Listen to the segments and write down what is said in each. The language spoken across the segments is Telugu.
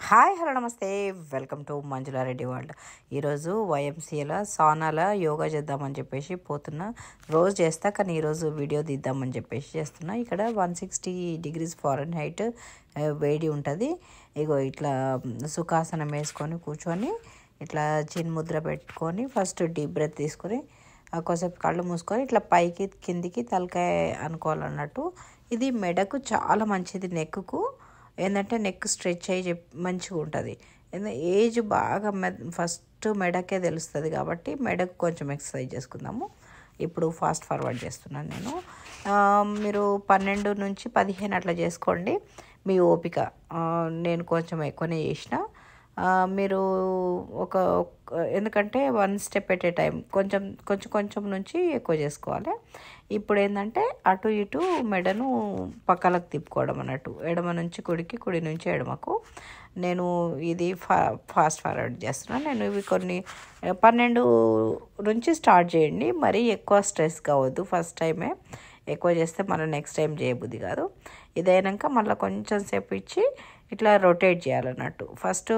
హాయ్ హలో నమస్తే వెల్కమ్ టు మంజులారెడ్డి వరల్డ్ ఈరోజు వైఎంసీలో సానాల యోగా చేద్దామని చెప్పేసి పోతున్నా రోజు చేస్తా కానీ ఈరోజు వీడియో తీద్దామని చెప్పేసి చేస్తున్నా ఇక్కడ one sixty degrees Fahrenheit వేడి ఉంటుంది ఇగో ఇట్లా సుఖాసనం వేసుకొని కూర్చొని ఇట్లా చిన్న ముద్ర పెట్టుకొని ఫస్ట్ డీప్ బ్రెత్ తీసుకొని ఆ కొద్దిసేపు కళ్ళు మూసుకొని ఇట్లా పైకి కిందికి తలకాయ అనుకోవాలన్నట్టు ఇది మెడకు చాలా మంచిది నెక్కు ఏంటంటే నెక్ స్ట్రెచ్ అయ్యి చెప్ మంచిగా ఉంటుంది ఏజ్ బాగా మె ఫస్ట్ మెడకే తెలుస్తుంది కాబట్టి మెడకు కొంచెం ఎక్సర్సైజ్ చేసుకుందాము ఇప్పుడు ఫాస్ట్ ఫార్వర్డ్ చేస్తున్నాను నేను ఆ, మీరు పన్నెండు నుంచి పదిహేను అట్లా చేసుకోండి మీ ఓపిక ఆ, నేను కొంచెం ఎక్కువనే చేసిన ఆ, మీరు ఒక ఒక- ఎందుకంటే one step at a time కొంచెం కొంచెం కొంచెం నుంచి ఎక్కువ చేసుకోవాలి ఇప్పుడు ఏంటంటే అటు ఇటు మెడను పక్కలకు తిప్పుకోవడం అన్నట్టు ఎడమ నుంచి కుడికి కుడి నుంచి ఎడమకు నేను ఇది ఫా ఫాస్ట్ ఫార్వర్డ్ చేస్తున్నాను నేను ఇవి కొన్ని ఆ, పన్నెండు నుంచి స్టార్ట్ చేయండి మరీ ఎక్కువ స్ట్రెస్ కావద్దు ఫస్ట్ టైమే ఎక్కువ చేస్తే మళ్ళీ నెక్స్ట్ టైం చేయబుద్ది కాదు ఇది అయినాక మళ్ళీ కొంచెం సేపు ఇచ్చి ఇట్లా రొటేట్ చేయాలన్నట్టు ఫస్ట్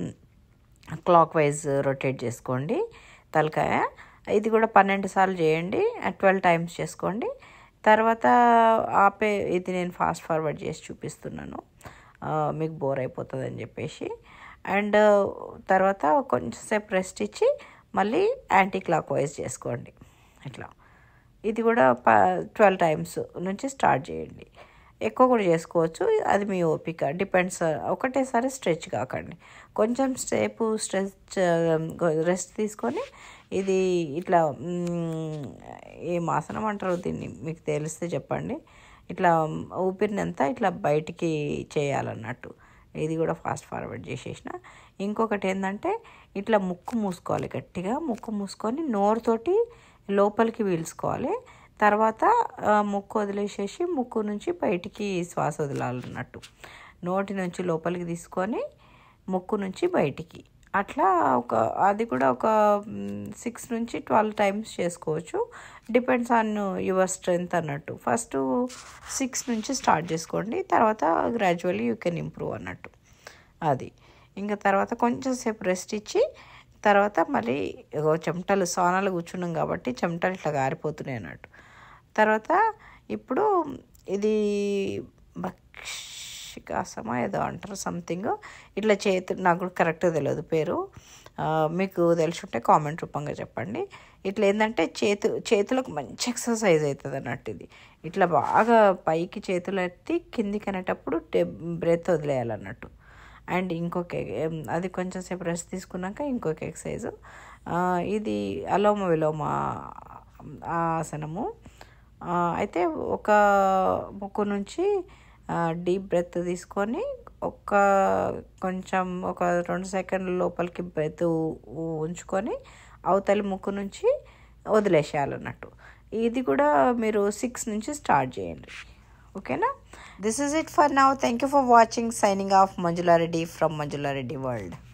క్లాక్ వైజ్ రొటేట్ చేసుకోండి తలకాయ ఇది కూడా పన్నెండు సార్లు చేయండి ట్వెల్వ్ టైమ్స్ చేసుకోండి తర్వాత ఆపే ఇది నేను ఫాస్ట్ ఫార్వర్డ్ చేసి చూపిస్తున్నాను ఆ, మీకు బోర్ అయిపోతుంది అని చెప్పేసి అండ్ తర్వాత కొంచెం సేపు రెస్ట్ ఇచ్చి మళ్ళీ యాంటీ క్లాక్ వైజ్ చేసుకోండి ఇట్లా ఇది కూడా ప ట్వెల్వ్ టైమ్స్ నుంచి స్టార్ట్ చేయండి ఎక్కువ కూడా చేసుకోవచ్చు అది మీ ఓపిక డిపెండ్స్ ఒకటేసారి స్ట్రెచ్ కాకండి కొంచెం సేపు స్ట్రెచ్ రెస్ట్ తీసుకొని ఇది ఇట్లా మ్, ఏం ఆసనం అంటారు దీన్ని మీకు తెలిస్తే చెప్పండి ఇట్లా ఊపిరినంతా ఇట్లా బయటికి చేయాలన్నట్టు ఇది కూడా ఫాస్ట్ ఫార్వర్డ్ చేసేసిన ఇంకొకటి ఏంటంటే ఇట్లా ముక్కు మూసుకోవాలి గట్టిగా ముక్కు మూసుకొని నోరుతోటి లోపలికి పీల్చుకోవాలి తర్వాత ఆ, ముక్కు వదిలేసేసి ముక్కు నుంచి బయటికి శ్వాస వదలాలన్నట్టు నోటి నుంచి లోపలికి తీసుకొని ముక్కు నుంచి బయటికి అట్లా ఒక అది కూడా ఒక సిక్స్ నుంచి ట్వెల్వ్ టైమ్స్ చేసుకోవచ్చు డిపెండ్స్ ఆన్ యువర్ స్ట్రెంగ్త్ అన్నట్టు ఫస్ట్ సిక్స్ నుంచి స్టార్ట్ చేసుకోండి తర్వాత గ్రాడ్యువల్లీ యూ కెన్ ఇంప్రూవ్ అన్నట్టు అది ఇంకా తర్వాత కొంచెం సేపు రెస్ట్ ఇచ్చి తర్వాత మళ్ళీ ఇగో చెమటలు సోనాలు కూర్చున్నాం కాబట్టి చెమటలు ఇట్లా గారిపోతున్నాయి అన్నట్టు తర్వాత ఇప్పుడు ఇది భక్షికాసమా ఏదో అంటారు సంథింగ్ ఇట్లా చేతి నాకు కూడా కరెక్ట్గా తెలియదు పేరు ఆ, మీకు తెలుసుంటే కామెంట్ రూపంగా చెప్పండి ఇట్లా ఏంటంటే చేతు చేతులకు మంచి ఎక్సర్సైజ్ అవుతుంది అన్నట్టు ఇది ఇట్లా బాగా పైకి చేతులు ఎత్తి కిందికి అనేటప్పుడు బ్రెత్ వదిలేయాలన్నట్టు అండ్ ఇంకొక ఎ- అది కొంచెం సేపు రెస్ట్ తీసుకున్నాక ఇంకొక ఎక్సర్సైజ్ ఇది అలోమ విలోమ ఆసనము ఆ, అయితే ఒక ముక్కు నుంచి డీప్ బ్రెత్ తీసుకొని ఒక కొంచెం ఒక రెండు సెకండ్ల లోపలికి బ్రెత్ ఉంచుకొని అవతలి ముక్కు నుంచి వదిలేసేయాలన్నట్టు ఇది కూడా మీరు సిక్స్ నుంచి స్టార్ట్ చేయండి ఓకేనా this is it for now thank you for watching signing off Manjula Reddy from Manjula Reddy world